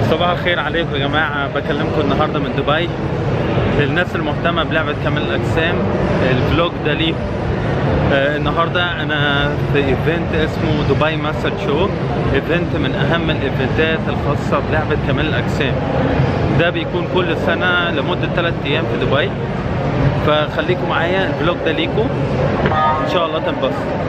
صباح الخير عليكم يا جماعة بكلمكم النهاردة من دبي للناس المهتمة بلعبة كمال الأجسام الفلوج ده ليه آه النهاردة أنا في ايفنت اسمه دبي ماستر شو ايفنت من أهم الايفنتات الخاصة بلعبة كمال الأجسام ده بيكون كل سنة لمدة 3 أيام في دبي فخليكم معايا الفلوج ده ليكم إن شاء الله تنبسطوا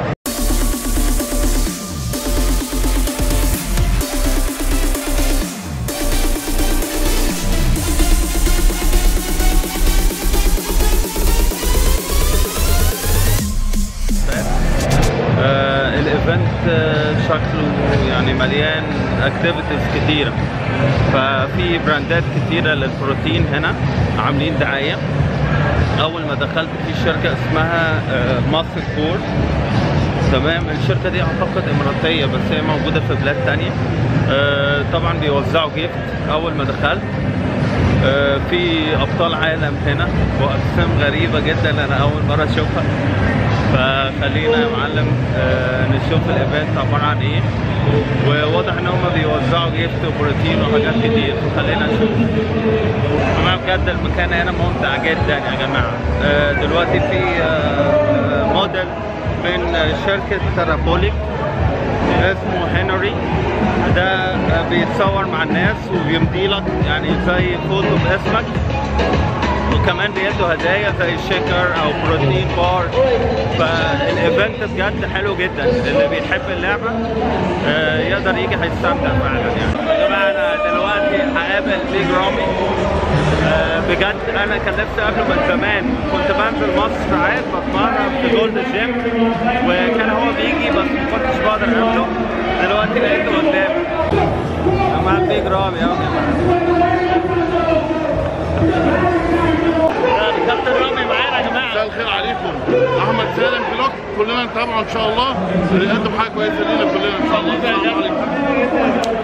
آه، الايفنت آه، شكله يعني مليان اكتيفيتيز كتيره ففي براندات كتيره للبروتين هنا عاملين دعايه اول ما دخلت في شركه اسمها ماسل كور تمام الشركه دي اعتقد اماراتيه بس هي موجوده في بلاد تانية آه، طبعا بيوزعوا جيفت اول ما دخلت آه، في ابطال عالم هنا واجسام غريبه جدا انا اول مره اشوفها فخلينا يا معلم آه، نشوف الايفنت عباره عن ايه وواضح ان هم بيوزعوا جيفت وبروتين وحاجات كتير فخلينا نشوف جماعه بجد المكان هنا ممتع جدا يا جماعه آه، دلوقتي في آه، موديل من شركه ترابوليك اسمه هنري ده آه، بيتصور مع الناس وبيمضي لك يعني زي فوتو باسمك وكمان بيدوا هدايا زي شيكر او بروتين بار فالايفنت بجد حلو جدا اللي بيحب اللعبه آه، يقدر يجي هيستمتع فعلا يعني يا جماعه انا دلوقتي هقابل بيج رامي آه، بجد انا كان نفسي اقابله من زمان كنت بنزل مصر ساعات بتمرن في جولد جيم وكان هو بيجي بس ما كنتش بقدر اقابله دلوقتي لقيته قدامي مع البيج رامي اهو كابتن رامي معانا يا جماعه مساء الخير عليكم احمد سالم فلوك كلنا نتابعه ان شاء الله يقدم حاجه كويسه لينا كلنا ان شاء الله السلام عليكم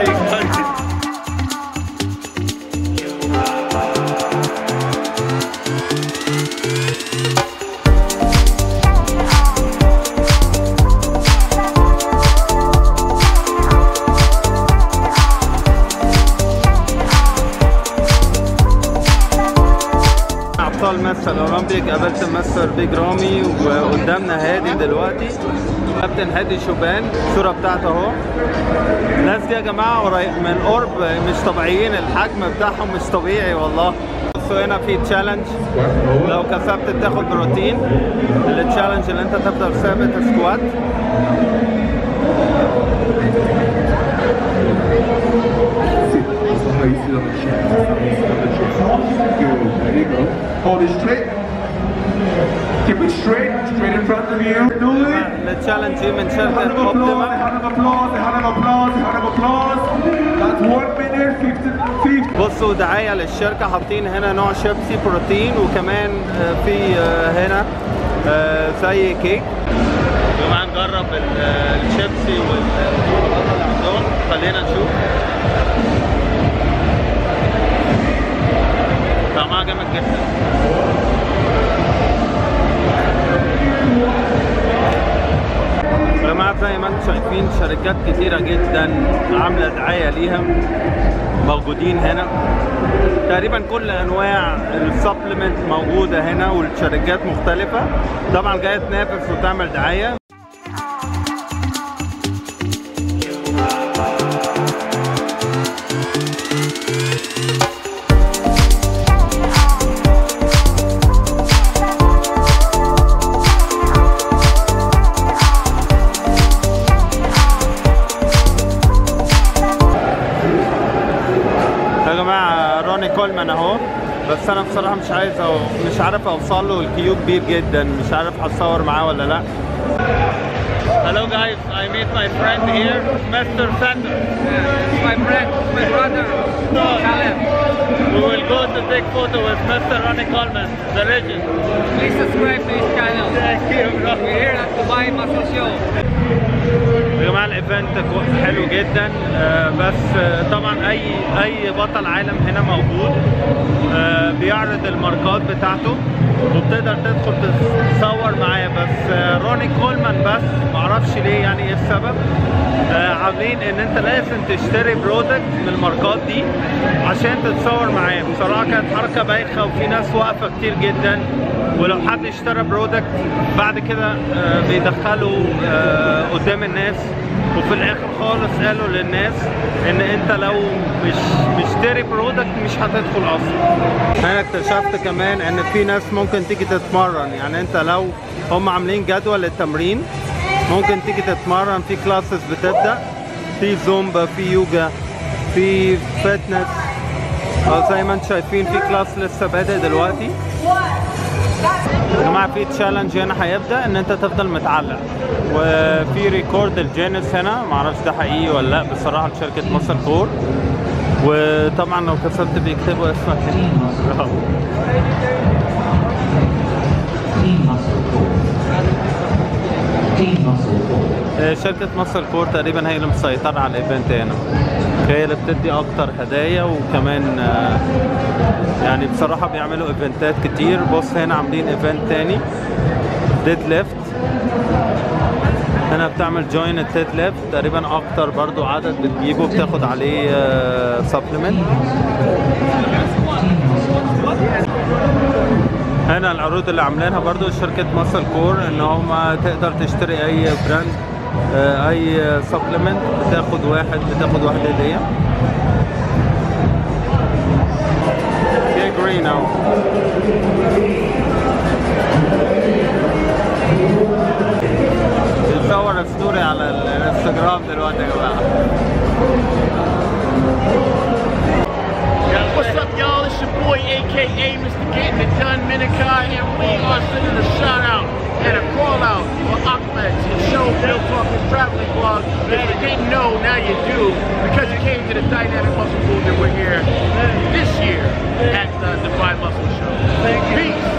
ابطال مصر الاولمبيك قابلت مستر بيج رامي وقدامنا هادي دلوقتي كابتن هادي شوبان الصوره بتاعته اهو الناس دي يا جماعه قريب من قرب مش طبيعيين الحجم بتاعهم مش طبيعي والله بصوا هنا في تشالنج لو كسبت بتاخد بروتين التشالنج اللي انت تفضل ثابت سكوات There you go. Hold it straight. Keep it straight, straight in front of you. Do it. التشالنج دي من A شركه hand of applause, a اوبتيما hand of applause, a hand of applause, a hand of applause. That's one minute, 50, 50. بصوا دعايه للشركه حاطين هنا نوع شيبسي بروتين وكمان آه، في آه، هنا آه، زي كيك يا جماعه نجرب ال- آه، الشيبسي والشوكولاته اللي عندهم خلينا نشوف طعمها جامد جدا يا جماعه زي ما انتم شايفين شركات كتيره جدا عامله دعايه ليها موجودين هنا تقريبا كل انواع السبلمنت موجوده هنا والشركات مختلفه طبعا جايه تنافس وتعمل دعايه يا جماعه روني كولمان اهو بس انا بصراحه مش عايز أو مش عارف اوصل له الكيو كبير جدا مش عارف هتصور معاه ولا لا Hello guys, I meet my friend here, Mr. Sanders. It's my friend, my brother, Salem. We will go to take photo with Mr. Ronnie Coleman, the legend. Please subscribe to his channel. Thank you, bro. We're here at Dubai Muscle Show. يا جماعه الايفنت كو- حلو جدا آه، بس آه، طبعا اي اي بطل عالم هنا موجود آه، بيعرض الماركات بتاعته وبتقدر تدخل تتصور معاه بس آه، روني كولمان بس معرفش ليه يعني ايه السبب آه، عاملين ان انت لازم تشتري برودكت من الماركات دي عشان تتصور معاه بصراحه كانت حركه بايخه وفي ناس واقفه كتير جدا ولو حد اشترى برودكت بعد كده آه، بيدخلوا آه، قدام الناس وفي الاخر خالص قالوا للناس ان انت لو مش مشتري برودكت مش هتدخل اصلا انا اكتشفت كمان ان في ناس ممكن تيجي تتمرن يعني انت لو هم عاملين جدول للتمرين ممكن تيجي تتمرن في كلاسز بتبدا في زومبا في يوجا في فتنس أو زي ما انتم شايفين في كلاس لسه بادئ دلوقتي يا جماعه في تشالنج هنا هيبدا ان انت تفضل متعلق وفي ريكورد الجينيس هنا معرفش ده حقيقي ولا لا بصراحه لشركه مصر كور وطبعا لو كسبت بيكتبوا اسمك هنا Team Muscle Core. Team Muscle Core. آه، شركة مصر كور تقريبا هي اللي مسيطرة على الايفنت هنا هي اللي بتدي اكتر هدايا وكمان آه، يعني بصراحة بيعملوا ايفنتات كتير بص هنا عاملين ايفنت تاني ديد ليفت هنا بتعمل جوين الديد ليفت تقريبا اكتر برضو عدد بتجيبه بتاخد عليه سبلمنت هنا العروض اللي عاملينها برضو شركة ماسل كور ان هم تقدر تشتري اي براند آه، اي سبلمنت بتاخد واحد بتاخد واحد هدية Okay, green now. بنصور ستوري على الانستجرام دلوقتي يا جماعة What's up, y'all? It's your boy, aka Mr. Getting It Done Minikai, and we are sending a shout out and a call out for Ahmed to show Bill Talkers traveling blog. If you didn't know, now you do, because you came to the Dynamic Muscle Movement. We're here this year at the Dubai Muscle Show. Peace.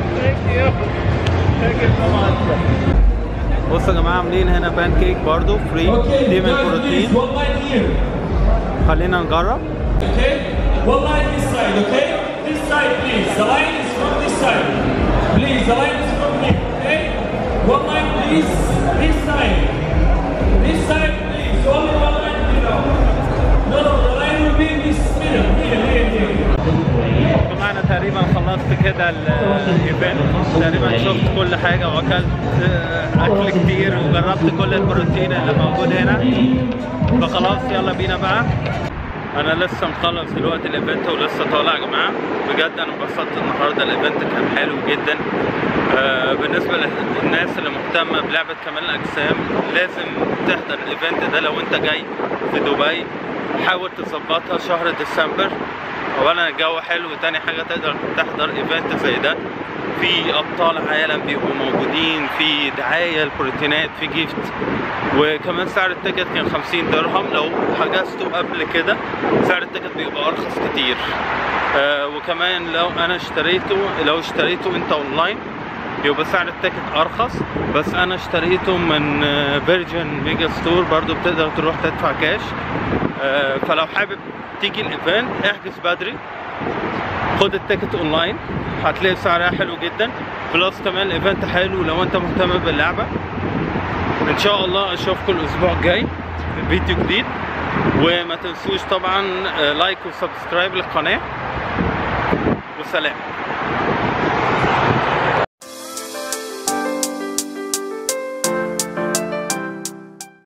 بصوا يا جماعة عاملين هنا بان كيك برضو فري دي من البروتين one line here. خلينا نجرب Okay? One line this side, okay? This side, please. The line is from this side. Please, the line is from here, okay? One line, please. This side. This side, please. Only one line below. No, no, the line will be in this middle. Here, here, here. طبعا انا تقريبا خلصت كده الايفنت تقريبا شفت كل حاجه واكلت آه، اكل كتير وجربت كل البروتين اللي موجود هنا فخلاص يلا بينا بقى انا لسه مخلص دلوقتي الايفنت ولسه طالع يا جماعه بجد انا انبسطت النهارده الايفنت كان حلو جدا آه، بالنسبه للناس اللي مهتمه بلعبه كمال الاجسام لازم تحضر الايفنت ده لو انت جاي في دبي حاول تظبطها شهر ديسمبر اولا الجو حلو تاني حاجه تقدر تحضر ايفنت زي ده في ابطال عالم بيبقوا موجودين في دعايه البروتينات في جيفت وكمان سعر التيكت كان 50 درهم لو حجزته قبل كده سعر التيكت بيبقى ارخص كتير آه وكمان لو انا اشتريته لو اشتريته انت اونلاين يبقى سعر التيكت ارخص بس انا اشتريته من فيرجن ميجا ستور برضو بتقدر تروح تدفع كاش آه، فلو حابب تيجي الايفنت احجز بدري خد التيكت اونلاين هتلاقي سعرها حلو جدا بلس كمان الايفنت حلو لو انت مهتم باللعبه ان شاء الله اشوفكم الاسبوع الجاي في فيديو جديد وما تنسوش طبعا آه، لايك وسبسكرايب للقناه وسلام